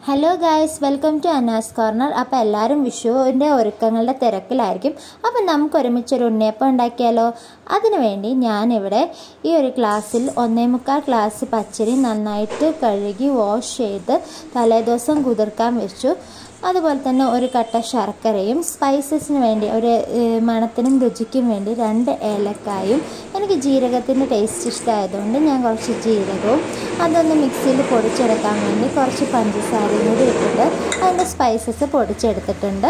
hello guys welcome to Anna's corner അപ്പോൾ എല്ലാവരും വിഷുവിൻ്റെ ഒരുക്കങ്ങളുടെ തിരക്കിലായിരിക്കും അപ്പം നമുക്ക് ഒരുമിച്ചൊരു ഉണ്ണിയപ്പം ഉണ്ടാക്കിയാലോ അതിനുവേണ്ടി ഞാനിവിടെ ഈ ഒരു ഗ്ലാസ്സിൽ ഒന്നേ മുക്കാൽ ഗ്ലാസ് പച്ചരി നന്നായിട്ട് കഴുകി വാഷ് ചെയ്ത് തലേദിവസം കുതിർക്കാൻ വെച്ചു അതുപോലെ തന്നെ ഒരു കട്ട ശർക്കരയും സ്പൈസസിന് വേണ്ടി ഒരു ഏഹ്, മണത്തിനും രുചിക്കും വേണ്ടി രണ്ട് ഏലക്കായും എനിക്ക് ജീരകത്തിൻ്റെ ടേസ്റ്റ് ഇഷ്ടമായതുകൊണ്ട് ഞാൻ കുറച്ച് ജീരകവും അതൊന്ന് മിക്സിയിൽ പൊടിച്ചെടുക്കാൻ വേണ്ടി കുറച്ച് പഞ്ചസാരയും കൂടി ഇട്ടിട്ട് അതിൻ്റെ സ്പൈസസ് പൊടിച്ചെടുത്തിട്ടുണ്ട്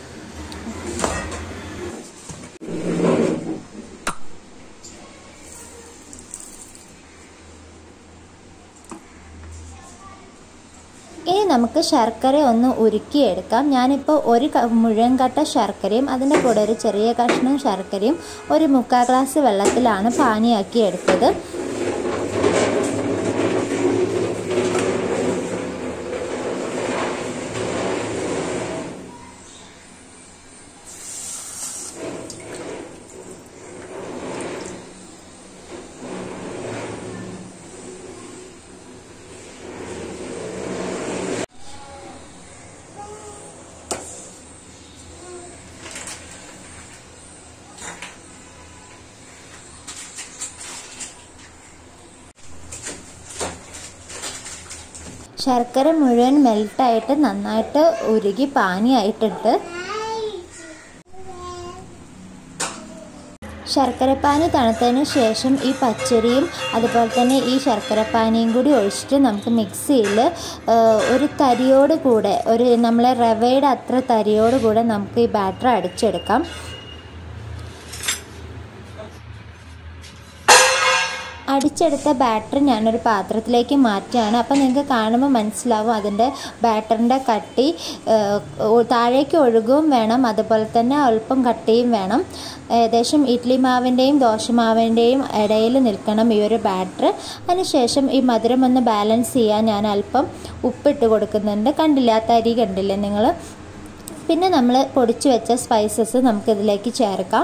ഇനി നമുക്ക് ശർക്കര ഒന്ന് ഉരുക്കിയെടുക്കാം ഞാനിപ്പോൾ ഒരു ക- മുഴുവൻ കട്ട ശർക്കരയും അതിൻ്റെ കൂടെ ഒരു ചെറിയ കഷ്ണം ശർക്കരയും ഒരു മുക്കാൽ ഗ്ലാസ് വെള്ളത്തിലാണ് പാനിയാക്കി എടുത്തത് ശർക്കര മുഴുവൻ മെൽട്ടായിട്ട് നന്നായിട്ട് ഉരുകി പാനിയായിട്ടുണ്ട് ശർക്കരപ്പാനി തണുത്തതിന് ശേഷം ഈ പച്ചരിയും അതുപോലെ തന്നെ ഈ ശർക്കരപ്പാനിയും കൂടി ഒഴിച്ചിട്ട് നമുക്ക് മിക്സിയിൽ ഒരു തരിയോട് കൂടെ ഒരു നമ്മളെ റവയുടെ അത്ര തരിയോട് കൂടെ നമുക്ക് ഈ ബാറ്റർ അടിച്ചെടുക്കാം അടിച്ചെടുത്ത ബാറ്റർ ഞാനൊരു പാത്രത്തിലേക്ക് മാറ്റുകയാണ് അപ്പോൾ നിങ്ങൾക്ക് കാണുമ്പോൾ മനസ്സിലാവും അതിൻ്റെ ബാറ്ററിൻ്റെ കട്ടി ഏഹ്, ഒ- താഴേക്ക് ഒഴുകുകയും വേണം അതുപോലെ തന്നെ അല്പം കട്ടിയും വേണം ഏകദേശം ഇഡ്ലി മാവിൻ്റെയും ദോശമാവിൻ്റെയും ഇടയിൽ നിൽക്കണം ഈ ഒരു ബാറ്റർ അതിനുശേഷം ഈ മധുരം ഒന്ന് ബാലൻസ് ചെയ്യാൻ ഞാൻ അല്പം ഉപ്പിട്ട് കൊടുക്കുന്നുണ്ട് കണ്ടില്ല ആ തരി കണ്ടില്ലേ നിങ്ങൾ പിന്നെ നമ്മൾ പൊടിച്ചു വെച്ച സ്പൈസസ് നമുക്കിതിലേക്ക് ചേർക്കാം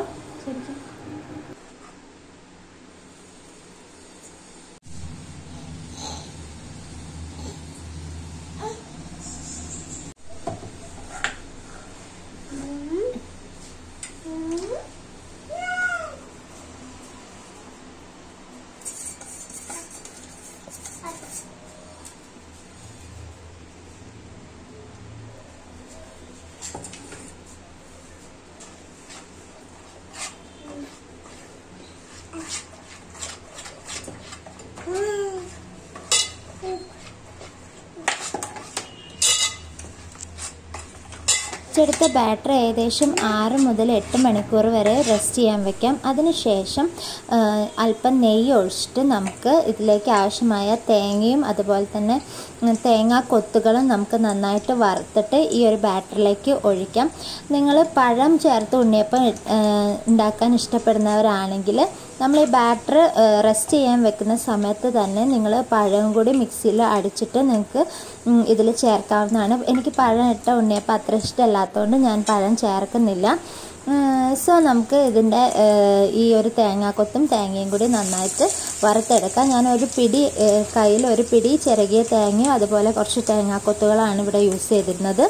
ചെടുത്ത ബാറ്റർ ഏകദേശം ആറ് മുതൽ എട്ട് മണിക്കൂർ വരെ റെസ്റ്റ് ചെയ്യാൻ വെക്കാം അതിനുശേഷം ആ, അല്പം നെയ്യ് ഒഴിച്ചിട്ട് നമുക്ക് ഇതിലേക്ക് ആവശ്യമായ തേങ്ങയും അതുപോലെ തന്നെ ഉം, തേങ്ങാ കൊത്തുകളും നമുക്ക് നന്നായിട്ട് വറുത്തിട്ട് ഈ ഒരു ബാറ്ററിലേക്ക് ഒഴിക്കാം നിങ്ങൾ പഴം ചേർത്ത് ഉണ്ണിയപ്പം ആ, ഉണ്ടാക്കാൻ ഇഷ്ടപ്പെടുന്നവരാണെങ്കിൽ നമ്മൾ ഈ ബാറ്റർ റെസ്റ്റ് ചെയ്യാൻ വെക്കുന്ന സമയത്ത് തന്നെ നിങ്ങൾ പഴം കൂടി മിക്സിയിൽ അടിച്ചിട്ട് നിങ്ങൾക്ക് ഇതിൽ ചേർക്കാവുന്നതാണ് എനിക്ക് പഴം ഇട്ട ഉണ്ണിയപ്പം അത്ര ഇഷ്ടമല്ലാത്തതുകൊണ്ട് ഞാൻ പഴം ചേർക്കുന്നില്ല സോ നമുക്ക് ഇതിൻ്റെ ഈ ഒരു തേങ്ങാക്കൊത്തും തേങ്ങയും കൂടി നന്നായിട്ട് വറുത്തെടുക്കാം ഞാൻ ഒരു പിടി കയ്യിൽ ഒരു പിടി ചിരകിയ തേങ്ങയും അതുപോലെ കുറച്ച് തേങ്ങാക്കൊത്തുകളാണ് ഇവിടെ യൂസ് ചെയ്തിരുന്നത്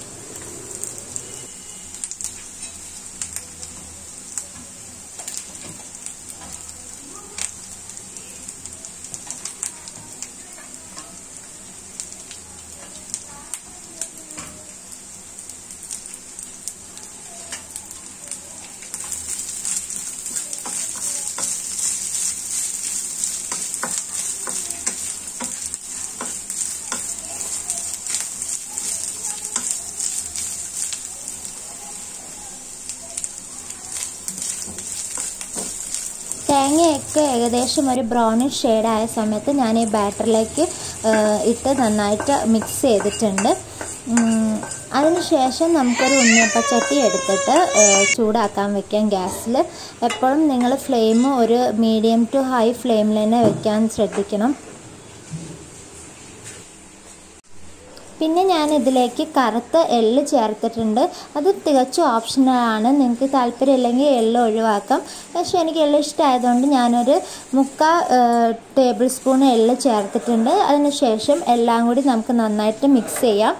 തേങ്ങയൊക്കെ ഏകദേശം ഒരു ബ്രൗണിഷ് ഷെയ്ഡായ സമയത്ത് ഞാൻ ഈ ബാറ്ററിലേക്ക് ഇട്ട് നന്നായിട്ട് മിക്സ് ചെയ്തിട്ടുണ്ട് ഉം, അതിനുശേഷം നമുക്കൊരു ഉണ്ണിയപ്പച്ചട്ടി എടുത്തിട്ട് ഏഹ്, ചൂടാക്കാൻ വെക്കാം ഗ്യാസിൽ എപ്പോഴും നിങ്ങൾ ഫ്ലെയിം ഒരു മീഡിയം ടു ഹൈ ഫ്ലെയിമിൽ തന്നെ വെക്കാൻ ശ്രദ്ധിക്കണം പിന്നെ ഞാൻ ഇതിലേക്ക് കറുത്ത എള്ള് ചേർത്തിട്ടുണ്ട് അത് തികച്ചും ഓപ്ഷണലാണ് നിങ്ങൾക്ക് താല്പര്യമില്ലെങ്കിൽ എള്ള് ഒഴിവാക്കാം പക്ഷേ എനിക്ക് എള്ള് ഇഷ്ടമായതുകൊണ്ട് ഞാനൊരു മുക്കാൽ ടേബിൾ സ്പൂൺ എള്ള് ചേർത്തിട്ടുണ്ട് അതിനുശേഷം എല്ലാം കൂടി നമുക്ക് നന്നായിട്ട് മിക്സ് ചെയ്യാം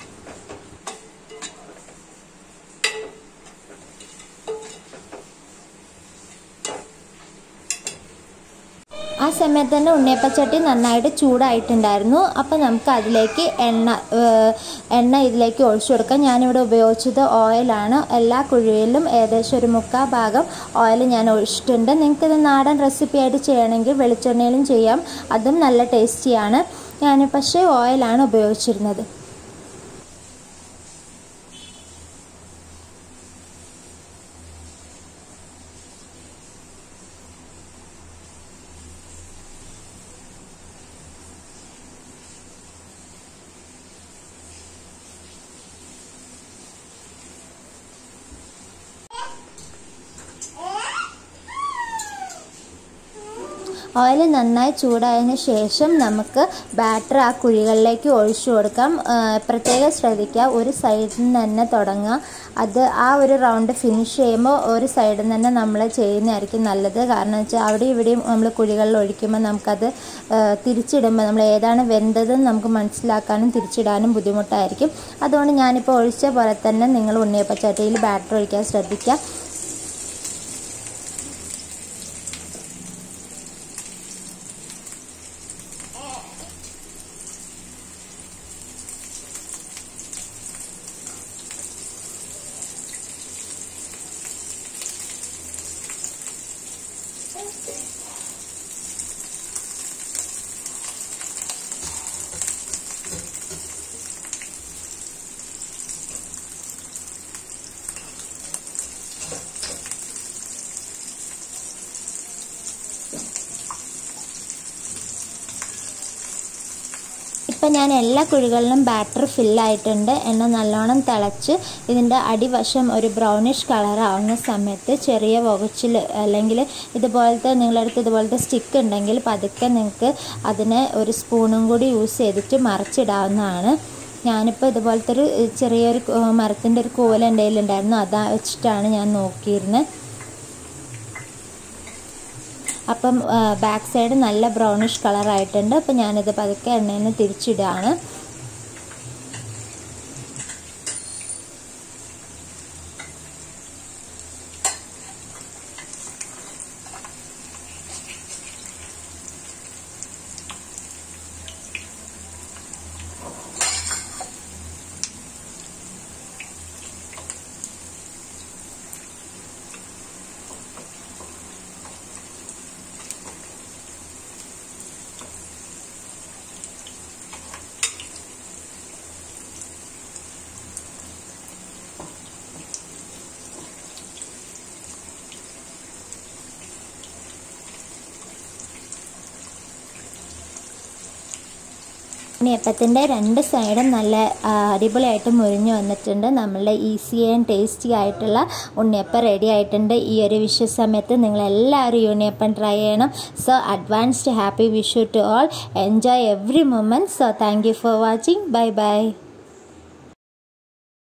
ആ സമയത്ത് തന്നെ ഉണ്ണിയപ്പച്ചട്ടി നന്നായിട്ട് ചൂടായിട്ടുണ്ടായിരുന്നു അപ്പോൾ നമുക്ക് അതിലേക്ക് എണ്ണ എണ്ണ ഇതിലേക്ക് ഒഴിച്ചു കൊടുക്കാം ഞാനിവിടെ ഉപയോഗിച്ചത് ഓയിലാണ് എല്ലാ കുഴിയിലും ഏകദേശം ഒരു മുക്കാൽ ഭാഗം ഓയിൽ ഞാൻ ഒഴിച്ചിട്ടുണ്ട് നിങ്ങൾക്കിത് നാടൻ റെസിപ്പി ആയിട്ട് ചെയ്യണമെങ്കിൽ വെളിച്ചെണ്ണയിലും ചെയ്യാം അതും നല്ല ടേസ്റ്റിയാണ് ഞാൻ പക്ഷേ ഓയിലാണ് ഉപയോഗിച്ചിരുന്നത് ഓയിൽ നന്നായി ചൂടായതിന് ശേഷം നമുക്ക് ബാറ്റർ ആ കുഴികളിലേക്ക് ഒഴിച്ചു കൊടുക്കാം പ്രത്യേകം ശ്രദ്ധിക്കുക ഒരു സൈഡിൽ നിന്ന് തന്നെ തുടങ്ങുക അത് ആ ഒരു റൗണ്ട് ഫിനിഷ് ചെയ്യുമ്പോൾ ഒരു സൈഡിൽ നിന്ന് തന്നെ നമ്മൾ ചെയ്യുന്നതായിരിക്കും നല്ലത് കാരണം വെച്ചാൽ അവിടെ ഇവിടെയും നമ്മൾ കുഴികളിൽ ഒഴിക്കുമ്പോൾ നമുക്കത് തിരിച്ചിടുമ്പോൾ നമ്മൾ ഏതാണ് വെന്തതെന്ന് നമുക്ക് മനസ്സിലാക്കാനും തിരിച്ചിടാനും ബുദ്ധിമുട്ടായിരിക്കും അതുകൊണ്ട് ഞാനിപ്പോൾ ഒഴിച്ച പോലെ തന്നെ നിങ്ങൾ ഉണ്ണിയപ്പച്ചട്ടിയിൽ ബാറ്റർ ഒഴിക്കാൻ ശ്രദ്ധിക്കുക ഇപ്പം ഞാൻ എല്ലാ കുഴികളിലും ബാറ്റർ ഫില്ലായിട്ടുണ്ട് എണ്ണ നല്ലോണം തിളച്ച് ഇതിൻ്റെ അടിവശം ഒരു ബ്രൗണിഷ് കളർ ആവുന്ന സമയത്ത് ചെറിയ പുകച്ചിൽ അല്ലെങ്കിൽ ഇതുപോലത്തെ നിങ്ങളുടെ അടുത്ത് ഇതുപോലത്തെ സ്റ്റിക്ക് ഉണ്ടെങ്കിൽ പതുക്കെ നിങ്ങൾക്ക് അതിനെ ഒരു സ്പൂണും കൂടി യൂസ് ചെയ്തിട്ട് മറിച്ചിടാവുന്നതാണ് ഞാനിപ്പോൾ ഇതുപോലത്തെ ഒരു ചെറിയൊരു മരത്തിൻ്റെ ഒരു കൂവൽ എൻ്റെ കയ്യിലുണ്ടായിരുന്നു അതാ വെച്ചിട്ടാണ് ഞാൻ നോക്കിയിരുന്നത് അപ്പം ബാക്ക് സൈഡ് നല്ല ബ്രൗണിഷ് കളറായിട്ടുണ്ട് അപ്പം ഞാനിത് പതുക്കെ എണ്ണയിൽ നിന്ന് തിരിച്ചിടുകയാണ് ഉണ്ണിയപ്പത്തിൻ്റെ രണ്ട് സൈഡും നല്ല അടിപൊളിയായിട്ട് മുരിഞ്ഞു വന്നിട്ടുണ്ട് നമ്മളുടെ ഈസി ആൻഡ് ടേസ്റ്റി ആയിട്ടുള്ള ഉണ്ണിയപ്പം റെഡി ആയിട്ടുണ്ട് ഈ ഒരു വിഷു സമയത്ത് നിങ്ങൾ എല്ലാവരും ഈ ഉണ്ണിയപ്പം ട്രൈ ചെയ്യണം so advanced happy Vishu to all enjoy every moment so thank you for watching bye by